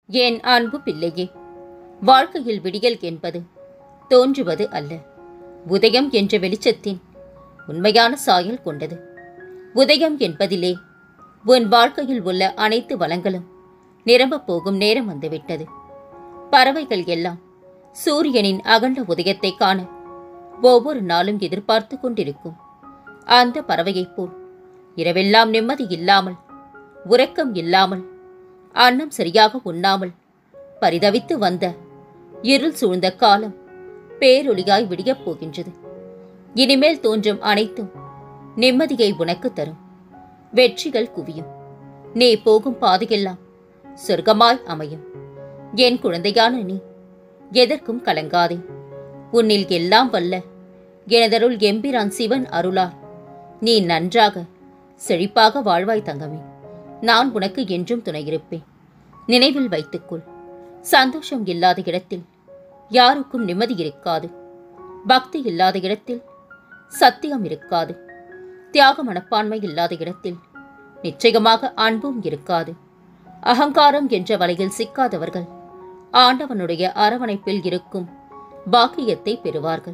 என் அன்பு பிள்ளையே வாழ்க்கையில் விடியல் என்பது தோன்றுவது அல்ல உதயம் என்ற வெளிச்சத்தின் உண்மையான சாயல் கொண்டது உதயம் என்பதிலே உன் வாழ்க்கையில் உள்ள அனைத்து வளங்களும் நிரம்பப் போகும் நேரம் வந்துவிட்டது பறவைகள் எல்லாம் சூரியனின் அகண்ட உதயத்தை காண ஒவ்வொரு நாளும் எதிர்பார்த்து கொண்டிருக்கும் அந்த பறவையைப் போல் இரவெல்லாம் நிம்மதி இல்லாமல் உறக்கம் இல்லாமல் அன்னம் சரியாக உண்ணாமல் பரிதவித்து வந்த இருள் சூழ்ந்த காலம் பேரொளியாய் விடியப் போகின்றது இனிமேல் தோன்றும் அனைத்தும் நிம்மதியை உனக்கு தரும் வெற்றிகள் குவியும் நீ போகும் பாதையெல்லாம் சொர்க்கமாய் அமையும் என் குழந்தையான நீ எதற்கும் கலங்காதே உன்னில் எல்லாம் வல்ல எனதருள் எம்பிரான் சிவன் அருளால் நீ நன்றாக செழிப்பாக வாழ்வாய் தங்கமே நான் உனக்கு என்றும் துணையிருப்பேன் நினைவில் வைத்துக்கொள் சந்தோஷம் இல்லாத இடத்தில் யாருக்கும் நிம்மதி இருக்காது பக்தி இல்லாத இடத்தில் சத்தியம் இருக்காது தியாக மனப்பான்மை இல்லாத இடத்தில் நிச்சயமாக அன்பும் இருக்காது அகங்காரம் என்ற வலையில் சிக்காதவர்கள் ஆண்டவனுடைய அரவணைப்பில் இருக்கும் பாக்கியத்தை பெறுவார்கள்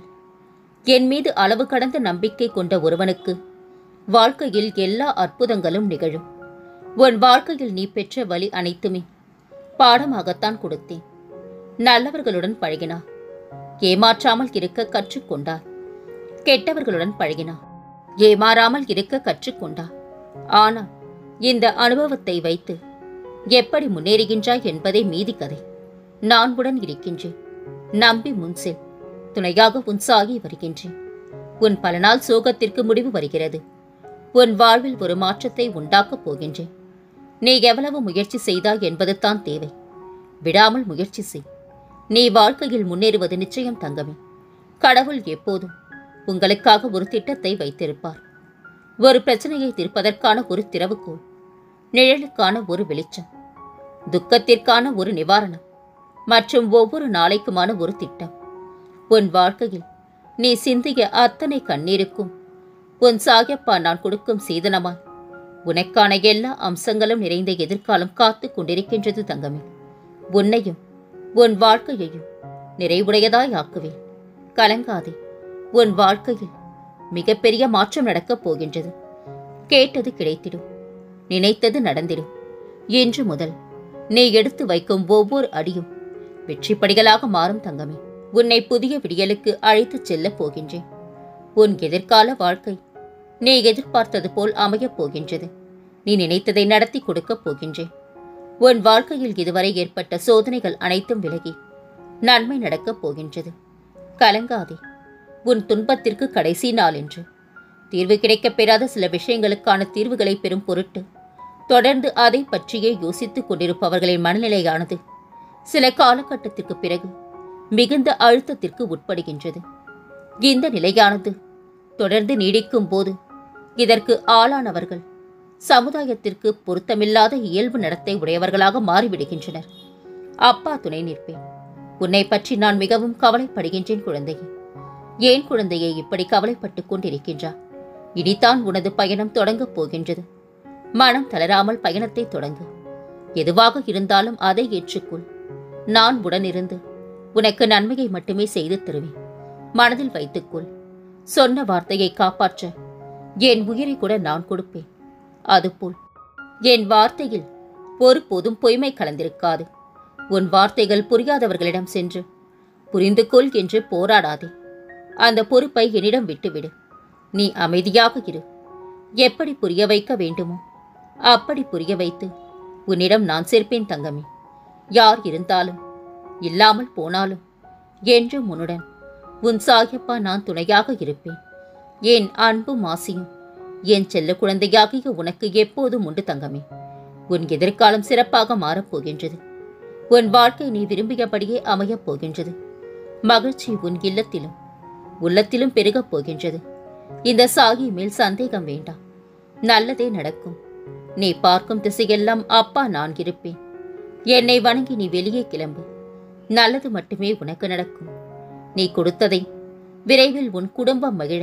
என் மீது அளவு கடந்த நம்பிக்கை கொண்ட ஒருவனுக்கு வாழ்க்கையில் எல்லா அற்புதங்களும் நிகழும் உன் வாழ்க்கையில் நீ பெற்ற வழி அனைத்துமே பாடமாகத்தான் கொடுத்தேன் நல்லவர்களுடன் பழகினார் ஏமாற்றாமல் இருக்க கற்றுக்கொண்டார் கெட்டவர்களுடன் பழகினார் ஏமாறாமல் இருக்க கற்றுக்கொண்டார் ஆனால் இந்த அனுபவத்தை வைத்து எப்படி முன்னேறுகின்றாய் என்பதே மீதி கதை நான் உடன் இருக்கின்றேன் நம்பி முன் செல் துணையாக உன் சாகி வருகின்றேன் உன் பல நாள் சோகத்திற்கு முடிவு வருகிறது உன் வாழ்வில் ஒரு மாற்றத்தை உண்டாக்கப் போகின்றேன் நீ எவ்வளவு முயற்சி செய்தாய் என்பது தான் தேவை விடாமல் முயற்சி செய் நீ வாழ்க்கையில் முன்னேறுவது நிச்சயம் தங்கமே கடவுள் எப்போதும் உங்களுக்காக ஒரு திட்டத்தை வைத்திருப்பார் ஒரு பிரச்சனையை தீர்ப்பதற்கான ஒரு திறவுகோல் நிழலுக்கான ஒரு வெளிச்சம் துக்கத்திற்கான ஒரு நிவாரணம் மற்றும் ஒவ்வொரு நாளைக்குமான ஒரு திட்டம் உன் வாழ்க்கையில் நீ சிந்திய அத்தனை கண்ணீருக்கும் உன் சாயப்பா நான் கொடுக்கும் சீதனமாய் உனக்கான எல்லா அம்சங்களும் நிறைந்த எதிர்காலம் காத்து கொண்டிருக்கின்றது தங்கமே உன்னையும் உன் வாழ்க்கையையும் நிறைவுடையதாய் ஆக்குவேன் கலங்காதே உன் வாழ்க்கையில் மிகப்பெரிய மாற்றம் நடக்கப் போகின்றது கேட்டது கிடைத்திடும் நினைத்தது நடந்திடும் இன்று முதல் நீ எடுத்து வைக்கும் ஒவ்வொரு அடியும் வெற்றிப்படிகளாக மாறும் தங்கமே உன்னை புதிய விடியலுக்கு அழைத்துச் செல்லப் போகின்றேன் உன் எதிர்கால வாழ்க்கை நீ எதிர்பார்த்தது போல் அமையப் போகின்றது நீ நினைத்ததை நடத்தி கொடுக்கப் போகின்றேன் உன் வாழ்க்கையில் இதுவரை ஏற்பட்ட சோதனைகள் அனைத்தும் விலகி நன்மை நடக்கப் போகின்றது கலங்காதே உன் துன்பத்திற்கு கடைசி நாள் என்று தீர்வு கிடைக்கப் பெறாத சில விஷயங்களுக்கான தீர்வுகளை பெறும் பொருட்டு தொடர்ந்து அதை பற்றியே யோசித்துக் கொண்டிருப்பவர்களின் மனநிலையானது சில காலகட்டத்திற்கு பிறகு மிகுந்த அழுத்தத்திற்கு உட்படுகின்றது இந்த நிலையானது தொடர்ந்து நீடிக்கும் போது இதற்கு ஆளானவர்கள் சமுதாயத்திற்கு பொருத்தமில்லாத இயல்பு நடத்தை உடையவர்களாக மாறிவிடுகின்றனர் அப்பா துணை நிற்பேன் உன்னை பற்றி நான் மிகவும் கவலைப்படுகின்றேன் குழந்தையே ஏன் குழந்தையை இப்படி கவலைப்பட்டுக் கொண்டிருக்கின்றார் இனிதான் உனது பயணம் தொடங்கப் போகின்றது மனம் தளராமல் பயணத்தை தொடங்கு எதுவாக இருந்தாலும் அதை ஏற்றுக்கொள் நான் உடனிருந்து உனக்கு நன்மையை மட்டுமே செய்து தருவேன் மனதில் வைத்துக்கொள் சொன்ன வார்த்தையை காப்பாற்ற என் உயிரை கூட நான் கொடுப்பேன் அதுபோல் என் வார்த்தையில் ஒருபோதும் பொய்மை கலந்திருக்காது உன் வார்த்தைகள் புரியாதவர்களிடம் சென்று புரிந்து கொள் என்று போராடாதே அந்த பொறுப்பை என்னிடம் விட்டுவிடு நீ அமைதியாக இரு எப்படி புரிய வைக்க வேண்டுமோ அப்படி புரிய வைத்து உன்னிடம் நான் சேர்ப்பேன் தங்கமே யார் இருந்தாலும் இல்லாமல் போனாலும் என்றும் உன்னுடன் உன் சாயப்பா நான் துணையாக இருப்பேன் என் அன்பும் ஆசையும் என் செல்ல குழந்தையாகிய உனக்கு எப்போதும் உண்டு தங்கமே உன் எதிர்காலம் சிறப்பாக மாறப்போகின்றது உன் வாழ்க்கை நீ விரும்பியபடியே அமையப் போகின்றது மகிழ்ச்சி உன் இல்லத்திலும் உள்ளத்திலும் பெருகப் போகின்றது இந்த சாகி மேல் சந்தேகம் வேண்டாம் நல்லதே நடக்கும் நீ பார்க்கும் திசையெல்லாம் அப்பா நான் இருப்பேன் என்னை வணங்கி நீ வெளியே கிளம்பு நல்லது மட்டுமே உனக்கு நடக்கும் நீ கொடுத்ததை விரைவில் உன் குடும்பம் மகிழ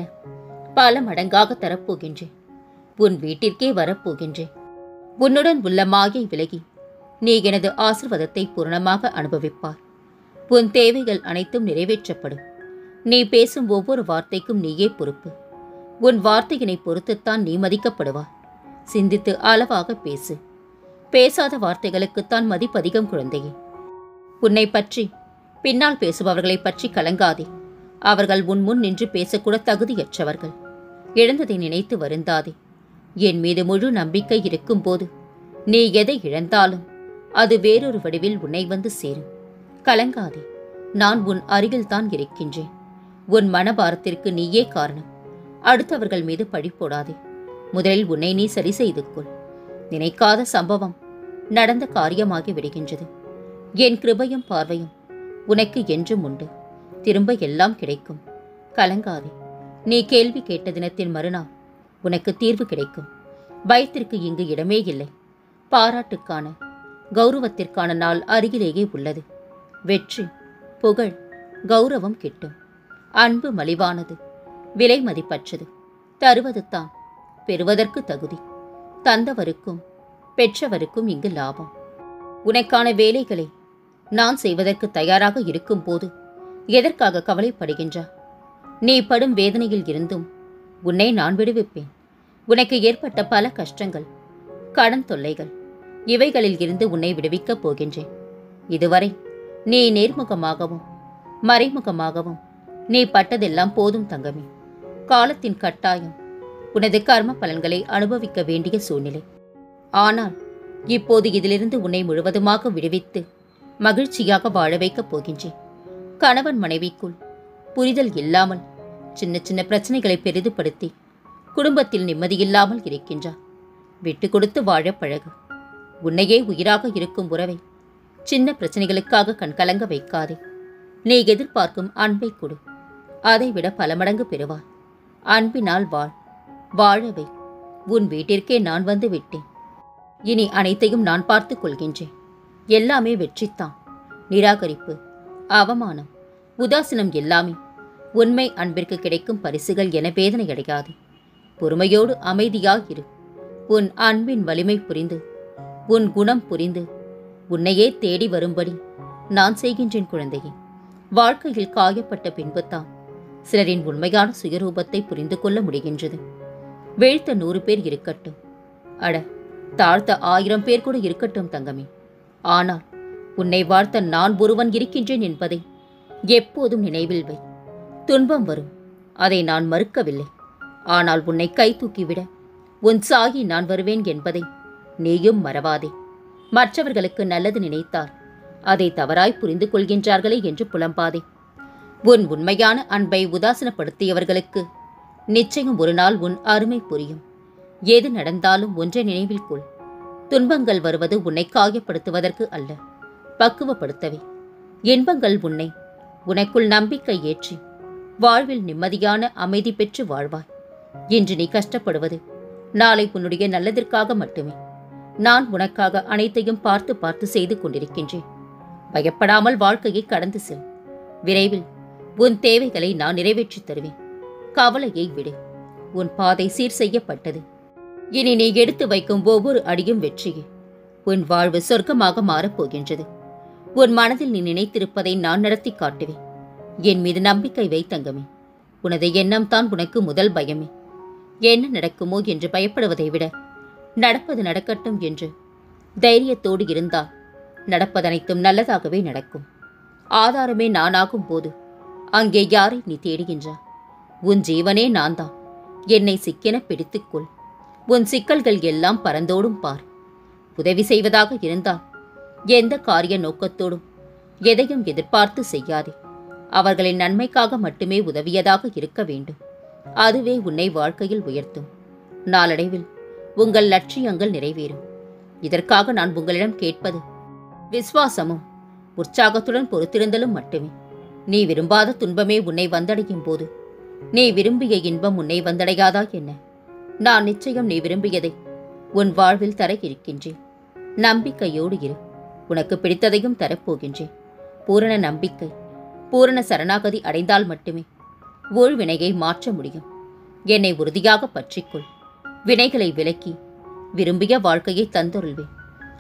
பல மடங்காக தரப்போகின்றேன் உன் வீட்டிற்கே வரப்போகின்றேன் உன்னுடன் உள்ள மாயை விலகி நீ எனது ஆசிர்வாதத்தை பூரணமாக அனுபவிப்பார் உன் தேவைகள் அனைத்தும் நிறைவேற்றப்படும் நீ பேசும் ஒவ்வொரு வார்த்தைக்கும் நீயே பொறுப்பு உன் வார்த்தையினை பொறுத்துத்தான் நீ மதிக்கப்படுவாய் சிந்தித்து அளவாக பேசு பேசாத வார்த்தைகளுக்குத்தான் மதிப்பதிகம் குழந்தையே உன்னை பற்றி பின்னால் பேசுபவர்களைப் பற்றி கலங்காதே அவர்கள் உன் முன் நின்று பேசக்கூட தகுதியற்றவர்கள் இழந்ததை நினைத்து வருந்தாதே என் மீது முழு நம்பிக்கை இருக்கும்போது நீ எதை இழந்தாலும் அது வேறொரு வடிவில் உன்னை வந்து சேரும் கலங்காதே நான் உன் அருகில்தான் இருக்கின்றேன் உன் மனபாரத்திற்கு நீயே காரணம் அடுத்தவர்கள் மீது பழி போடாதே முதலில் உன்னை நீ சரி செய்து கொள் நினைக்காத சம்பவம் நடந்த காரியமாகி விடுகின்றது என் கிருபையும் பார்வையும் உனக்கு என்றும் உண்டு திரும்ப எல்லாம் கிடைக்கும் கலங்காதே நீ கேள்வி கேட்ட தினத்தின் மறுநாள் உனக்கு தீர்வு கிடைக்கும் பயத்திற்கு இங்கு இடமே இல்லை பாராட்டுக்கான கௌரவத்திற்கான நாள் அருகிலேயே உள்ளது வெற்றி புகழ் கௌரவம் கிட்டும் அன்பு மலிவானது விலை மதிப்பற்றது தருவது தான் பெறுவதற்கு தகுதி தந்தவருக்கும் பெற்றவருக்கும் இங்கு லாபம் உனக்கான வேலைகளை நான் செய்வதற்கு தயாராக இருக்கும்போது எதற்காக கவலைப்படுகின்றா நீ படும் வேதனையில் இருந்தும் உன்னை நான் விடுவிப்பேன் உனக்கு ஏற்பட்ட பல கஷ்டங்கள் கடன் தொல்லைகள் இவைகளில் இருந்து உன்னை விடுவிக்கப் போகின்றேன் இதுவரை நீ நேர்முகமாகவும் மறைமுகமாகவும் நீ பட்டதெல்லாம் போதும் தங்கமே காலத்தின் கட்டாயம் உனது கர்ம பலன்களை அனுபவிக்க வேண்டிய சூழ்நிலை ஆனால் இப்போது இதிலிருந்து உன்னை முழுவதுமாக விடுவித்து மகிழ்ச்சியாக வாழ வைக்கப் போகின்றேன் கணவன் மனைவிக்குள் புரிதல் இல்லாமல் சின்ன சின்ன பிரச்சனைகளை பெரிதுபடுத்தி குடும்பத்தில் நிம்மதியில்லாமல் இருக்கின்றார் விட்டு கொடுத்து வாழ பழகு உன்னையே உயிராக இருக்கும் உறவை சின்ன பிரச்சனைகளுக்காக கண்கலங்க வைக்காதே நீ எதிர்பார்க்கும் அன்பை கொடு அதைவிட பல மடங்கு பெறுவாய் அன்பினால் வாழ் வாழவை உன் வீட்டிற்கே நான் வந்து விட்டேன் இனி அனைத்தையும் நான் பார்த்துக் கொள்கின்றேன் எல்லாமே வெற்றித்தான் நிராகரிப்பு அவமானம் உதாசீனம் எல்லாமே உண்மை அன்பிற்கு கிடைக்கும் பரிசுகள் என வேதனை அடையாது பொறுமையோடு அமைதியாயிரு உன் அன்பின் வலிமை புரிந்து உன் குணம் புரிந்து உன்னையே தேடி வரும்படி நான் செய்கின்றேன் குழந்தையே வாழ்க்கையில் காயப்பட்ட பின்புத்தான் சிலரின் உண்மையான சுயரூபத்தை புரிந்து கொள்ள முடிகின்றது வீழ்த்த நூறு பேர் இருக்கட்டும் அட தாழ்த்த ஆயிரம் பேர் கூட இருக்கட்டும் தங்கமே ஆனால் உன்னை வாழ்த்த நான் ஒருவன் இருக்கின்றேன் என்பதை எப்போதும் நினைவில் வை துன்பம் வரும் அதை நான் மறுக்கவில்லை ஆனால் உன்னை கை தூக்கிவிட உன் சாகி நான் வருவேன் என்பதை நீயும் மறவாதே மற்றவர்களுக்கு நல்லது நினைத்தார் அதை தவறாய் புரிந்து கொள்கின்றார்களே என்று புலம்பாதே உன் உண்மையான அன்பை உதாசனப்படுத்தியவர்களுக்கு நிச்சயம் ஒரு நாள் உன் அருமை புரியும் எது நடந்தாலும் ஒன்றை நினைவில் கொள் துன்பங்கள் வருவது உன்னை காயப்படுத்துவதற்கு அல்ல பக்குவப்படுத்தவே இன்பங்கள் உன்னை உனக்குள் நம்பிக்கை ஏற்றி வாழ்வில் நிம்மதியான அமைதி பெற்று வாழ்வாய் இன்று நீ கஷ்டப்படுவது நாளை உன்னுடைய நல்லதற்காக மட்டுமே நான் உனக்காக அனைத்தையும் பார்த்து பார்த்து செய்து கொண்டிருக்கின்றேன் பயப்படாமல் வாழ்க்கையை கடந்து செல் விரைவில் உன் தேவைகளை நான் நிறைவேற்றித் தருவேன் கவலையை விடு உன் பாதை சீர் செய்யப்பட்டது இனி நீ எடுத்து வைக்கும் ஒவ்வொரு அடியும் வெற்றியே உன் வாழ்வு சொர்க்கமாக மாறப்போகின்றது உன் மனதில் நீ நினைத்திருப்பதை நான் நடத்தி காட்டுவேன் என் மீது நம்பிக்கை வை தங்கமே உனது எண்ணம் தான் உனக்கு முதல் பயமே என்ன நடக்குமோ என்று பயப்படுவதை விட நடப்பது நடக்கட்டும் என்று தைரியத்தோடு இருந்தால் நடப்பதனைத்தும் நல்லதாகவே நடக்கும் ஆதாரமே நானாகும் போது அங்கே யாரை நீ தேடுகின்றா உன் ஜீவனே நான் தான் என்னை சிக்கென பிடித்துக்கொள் உன் சிக்கல்கள் எல்லாம் பறந்தோடும் பார் உதவி செய்வதாக இருந்தால் எந்த காரிய நோக்கத்தோடும் எதையும் எதிர்பார்த்து செய்யாதே அவர்களின் நன்மைக்காக மட்டுமே உதவியதாக இருக்க வேண்டும் அதுவே உன்னை வாழ்க்கையில் உயர்த்தும் நாளடைவில் உங்கள் லட்சியங்கள் நிறைவேறும் இதற்காக நான் உங்களிடம் கேட்பது விசுவாசமும் உற்சாகத்துடன் பொறுத்திருந்தலும் மட்டுமே நீ விரும்பாத துன்பமே உன்னை வந்தடையும் போது நீ விரும்பிய இன்பம் உன்னை வந்தடையாதா என்ன நான் நிச்சயம் நீ விரும்பியதை உன் வாழ்வில் தர இருக்கின்றேன் நம்பிக்கையோடு இரு உனக்கு பிடித்ததையும் தரப்போகின்றேன் பூரண நம்பிக்கை பூரண சரணாகதி அடைந்தால் மட்டுமே ஊழ்வினையை மாற்ற முடியும் என்னை உறுதியாக பற்றிக்கொள் வினைகளை விலக்கி விரும்பிய வாழ்க்கையை தந்தொருள்வேன்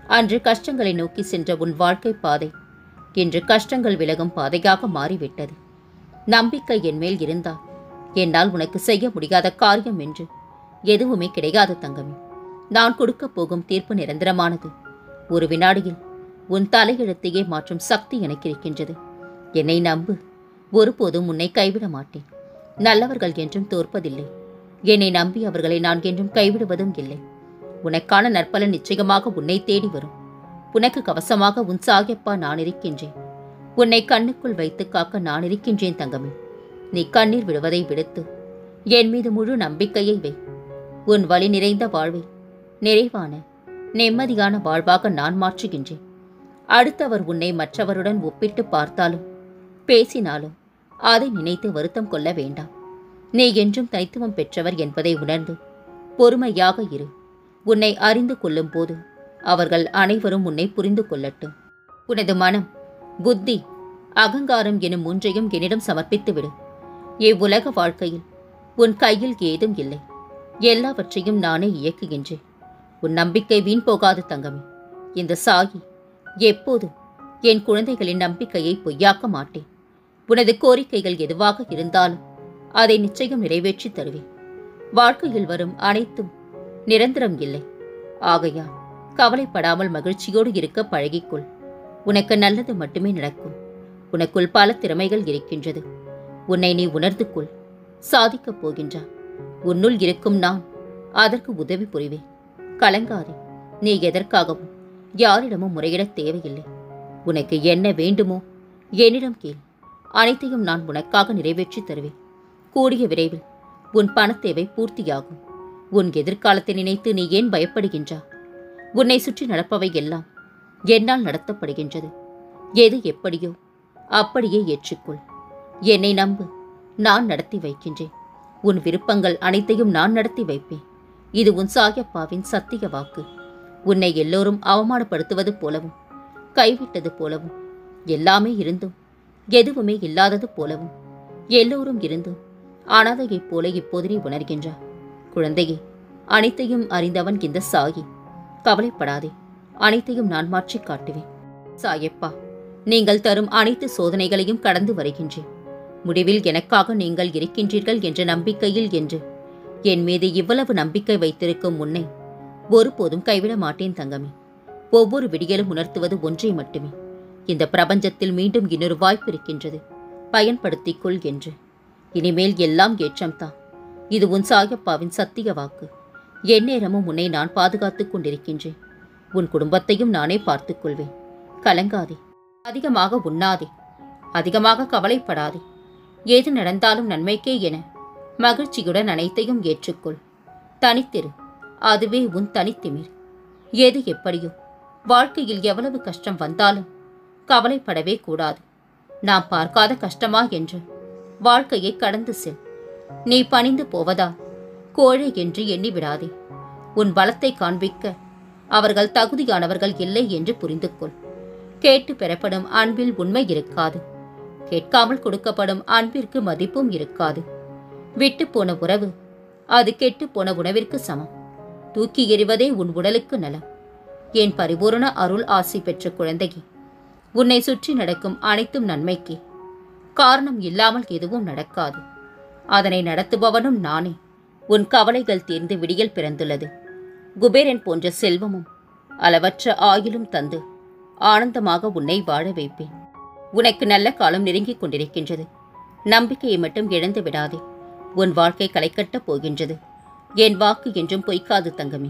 அன்று கஷ்டங்களை நோக்கி சென்ற உன் வாழ்க்கை பாதை இன்று கஷ்டங்கள் விலகும் பாதையாக மாறிவிட்டது நம்பிக்கை என் மேல் இருந்தால் என்னால் உனக்கு செய்ய முடியாத காரியம் என்று எதுவுமே கிடையாது தங்கமே நான் கொடுக்கப் போகும் தீர்ப்பு நிரந்தரமானது ஒரு வினாடியில் உன் தலையெழுத்தையே மாற்றும் சக்தி எனக்கு இருக்கின்றது என்னை நம்பு ஒருபோதும் உன்னை கைவிட மாட்டேன் நல்லவர்கள் என்றும் தோற்பதில்லை என்னை நம்பி அவர்களை நான் என்றும் கைவிடுவதும் இல்லை உனக்கான நற்பலன் நிச்சயமாக உன்னை தேடி வரும் உனக்கு கவசமாக உன் சாயப்பா நான் இருக்கின்றேன் உன்னை கண்ணுக்குள் வைத்து காக்க நான் இருக்கின்றேன் தங்கமே நீ கண்ணீர் விடுவதை விடுத்து என் மீது முழு நம்பிக்கையை வை உன் வழி நிறைந்த வாழ்வை நிறைவான நிம்மதியான வாழ்வாக நான் மாற்றுகின்றேன் அடுத்தவர் உன்னை மற்றவருடன் ஒப்பிட்டு பார்த்தாலும் பேசினாலும் அதை நினைத்து வருத்தம் கொள்ள வேண்டாம் நீ என்றும் தனித்துவம் பெற்றவர் என்பதை உணர்ந்து பொறுமையாக இரு உன்னை அறிந்து கொள்ளும் போது அவர்கள் அனைவரும் உன்னை புரிந்து கொள்ளட்டும் உனது மனம் புத்தி அகங்காரம் எனும் மூன்றையும் என்னிடம் சமர்ப்பித்து விடு இவ்வுலக வாழ்க்கையில் உன் கையில் ஏதும் இல்லை எல்லாவற்றையும் நானே இயக்குகின்றேன் உன் நம்பிக்கை வீண் போகாது தங்கமே இந்த சாயி எப்போதும் என் குழந்தைகளின் நம்பிக்கையை பொய்யாக்க மாட்டேன் உனது கோரிக்கைகள் எதுவாக இருந்தாலும் அதை நிச்சயம் நிறைவேற்றி தருவேன் வாழ்க்கையில் வரும் அனைத்தும் நிரந்தரம் இல்லை ஆகையால் கவலைப்படாமல் மகிழ்ச்சியோடு இருக்க பழகிக்கொள் உனக்கு நல்லது மட்டுமே நடக்கும் உனக்குள் பல திறமைகள் இருக்கின்றது உன்னை நீ உணர்ந்து கொள் சாதிக்கப் போகின்றாய் உன்னுள் இருக்கும் நான் அதற்கு உதவி புரிவேன் கலங்காதே நீ எதற்காகவும் யாரிடமும் முறையிடத் தேவையில்லை உனக்கு என்ன வேண்டுமோ என்னிடம் கேள் அனைத்தையும் நான் உனக்காக நிறைவேற்றி தருவேன் கூடிய விரைவில் உன் பணத்தேவை பூர்த்தியாகும் உன் எதிர்காலத்தை நினைத்து நீ ஏன் பயப்படுகின்றா உன்னை சுற்றி நடப்பவை எல்லாம் என்னால் நடத்தப்படுகின்றது எது எப்படியோ அப்படியே ஏற்றுக்கொள் என்னை நம்பு நான் நடத்தி வைக்கின்றேன் உன் விருப்பங்கள் அனைத்தையும் நான் நடத்தி வைப்பேன் இது உன் சாயப்பாவின் சத்திய வாக்கு உன்னை எல்லோரும் அவமானப்படுத்துவது போலவும் கைவிட்டது போலவும் எல்லாமே இருந்தும் எதுவுமே இல்லாதது போலவும் எல்லோரும் இருந்தும் அனாதையைப் போல இப்போது நீ உணர்கின்றாய் குழந்தையே அனைத்தையும் அறிந்தவன் இந்த சாயி கவலைப்படாதே அனைத்தையும் நான் மாற்றிக் காட்டுவேன் சாயப்பா நீங்கள் தரும் அனைத்து சோதனைகளையும் கடந்து வருகின்றேன் முடிவில் எனக்காக நீங்கள் இருக்கின்றீர்கள் என்ற நம்பிக்கையில் என்று என் மீது இவ்வளவு நம்பிக்கை வைத்திருக்கும் உன்னை ஒருபோதும் கைவிட மாட்டேன் தங்கமே ஒவ்வொரு விடியலும் உணர்த்துவது ஒன்றை மட்டுமே இந்த பிரபஞ்சத்தில் மீண்டும் இன்னொரு வாய்ப்பு இருக்கின்றது பயன்படுத்திக் கொள் என்று இனிமேல் எல்லாம் ஏற்றம்தான் இது உன் சாயப்பாவின் சத்திய வாக்கு எந்நேரமும் உன்னை நான் பாதுகாத்துக் கொண்டிருக்கின்றேன் உன் குடும்பத்தையும் நானே பார்த்துக் கொள்வேன் கலங்காதே அதிகமாக உண்ணாதே அதிகமாக கவலைப்படாதே ஏது நடந்தாலும் நன்மைக்கே என மகிழ்ச்சியுடன் அனைத்தையும் ஏற்றுக்கொள் தனித்திரு அதுவே உன் தனித்திமிர் எது எப்படியோ வாழ்க்கையில் எவ்வளவு கஷ்டம் வந்தாலும் கவலைப்படவே கூடாது நாம் பார்க்காத கஷ்டமா என்று வாழ்க்கையை கடந்து செல் நீ பணிந்து போவதால் கோழை என்று எண்ணி விடாதே உன் பலத்தை காண்பிக்க அவர்கள் தகுதியானவர்கள் இல்லை என்று புரிந்து கொள் கேட்டு பெறப்படும் அன்பில் உண்மை இருக்காது கேட்காமல் கொடுக்கப்படும் அன்பிற்கு மதிப்பும் இருக்காது விட்டு போன உறவு அது கெட்டு போன உணவிற்கு சமம் தூக்கி எறிவதே உன் உடலுக்கு நலம் என் பரிபூரண அருள் ஆசி பெற்ற குழந்தையே உன்னை சுற்றி நடக்கும் அனைத்தும் நன்மைக்கே காரணம் இல்லாமல் எதுவும் நடக்காது அதனை நடத்துபவனும் நானே உன் கவலைகள் தீர்ந்து விடியல் பிறந்துள்ளது குபேரன் போன்ற செல்வமும் அளவற்ற ஆயிலும் தந்து ஆனந்தமாக உன்னை வாழ வைப்பேன் உனக்கு நல்ல காலம் நெருங்கிக் கொண்டிருக்கின்றது நம்பிக்கையை மட்டும் இழந்து விடாதே உன் வாழ்க்கை களைக்கட்டப் போகின்றது என் வாக்கு என்றும் பொய்க்காது தங்கமே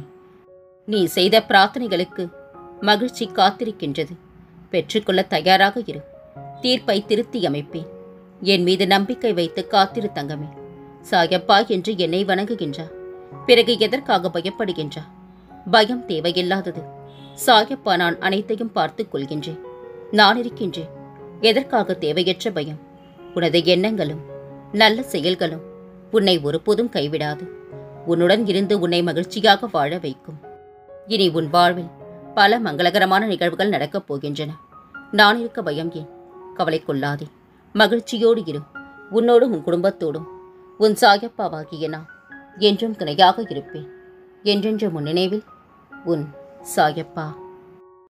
நீ செய்த பிரார்த்தனைகளுக்கு மகிழ்ச்சி காத்திருக்கின்றது பெற்றுக்கொள்ள தயாராக இரு தீர்ப்பை திருத்தி அமைப்பேன் என் மீது நம்பிக்கை வைத்து காத்திரு தங்கமே சாயப்பா என்று என்னை வணங்குகின்றா பிறகு எதற்காக பயப்படுகின்றா பயம் தேவையில்லாதது சாயப்பா நான் அனைத்தையும் பார்த்துக் கொள்கின்றேன் நான் இருக்கின்றேன் எதற்காக தேவையற்ற பயம் உனது எண்ணங்களும் நல்ல செயல்களும் உன்னை ஒருபோதும் கைவிடாது உன்னுடன் இருந்து உன்னை மகிழ்ச்சியாக வாழ வைக்கும் இனி உன் வாழ்வில் பல மங்களகரமான நிகழ்வுகள் நடக்கப் போகின்றன நான் இருக்க பயம் ஏன் கவலை கொள்ளாதே மகிழ்ச்சியோடு இரு உன்னோடும் உன் குடும்பத்தோடும் உன் சாயப்பாவாகிய நான் என்றும் துணையாக இருப்பேன் என்றென்ற முன் நினைவில் உன் சாயப்பா